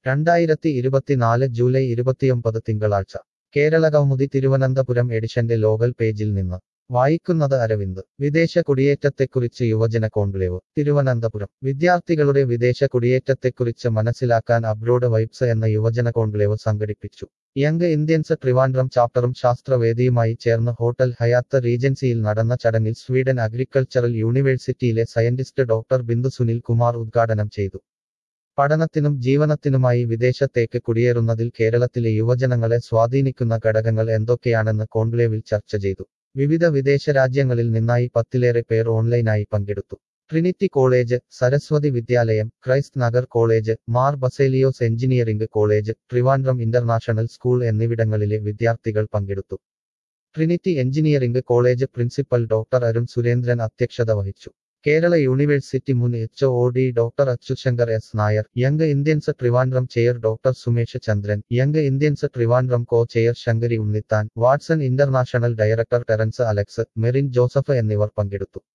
രണ്ടായിരത്തി ഇരുപത്തിനാല് ജൂലൈ ഇരുപത്തിയൊമ്പത് തിങ്കളാഴ്ച കേരള കൗമുദി തിരുവനന്തപുരം എഡിഷന്റെ ലോകൽ പേജിൽ നിന്ന് വായിക്കുന്നത് അരവിന്ദ് വിദേശ കുടിയേറ്റത്തെക്കുറിച്ച് യുവജന കോൺക്ലേവ് തിരുവനന്തപുരം വിദ്യാർത്ഥികളുടെ വിദേശ കുടിയേറ്റത്തെക്കുറിച്ച് മനസ്സിലാക്കാൻ അബ്രോഡ് വൈബ്സ് എന്ന യുവജന കോൺക്ലേവ് സംഘടിപ്പിച്ചു യങ് ഇന്ത്യൻസ് ട്രിവാൻഡ്രം ചാപ്റ്ററും ശാസ്ത്രവേദിയുമായി ചേർന്ന് ഹോട്ടൽ ഹയാത്ത് റീജൻസിയിൽ നടന്ന ചടങ്ങിൽ സ്വീഡൻ അഗ്രികൾച്ചറൽ യൂണിവേഴ്സിറ്റിയിലെ സയന്റിസ്റ്റ് ഡോക്ടർ ബിന്ദു സുനിൽ കുമാർ ഉദ്ഘാടനം ചെയ്തു പഠനത്തിനും ജീവനത്തിനുമായി വിദേശത്തേക്ക് കുടിയേറുന്നതിൽ കേരളത്തിലെ യുവജനങ്ങളെ സ്വാധീനിക്കുന്ന ഘടകങ്ങൾ എന്തൊക്കെയാണെന്ന് കോൺക്ലേവിൽ ചർച്ച ചെയ്തു വിവിധ വിദേശ രാജ്യങ്ങളിൽ നിന്നായി പത്തിലേറെ പേർ ഓൺലൈനായി പങ്കെടുത്തു Trinity college Saraswathi Vidyalayam Christ Nagar college Mar Baselios engineering college Trivandrum international school എന്നിവിടങ്ങളിലെ വിദ്യാർത്ഥികൾ പങ്കെടുത്തു trinity engineering college principal doctor Arun Surendran അധ്യക്ഷത വഹിച്ചു കേരള യൂണിവേഴ്സിറ്റി മുൻ H O D doctor Achyushankar S Nair young Indians Trivandrum chair doctor Sumesh Chandran young Indians Trivandrum co chair Shankari Unnithan Watson international director Terence Alex Merin Joseph എന്നിവർ പങ്കെടുത്തു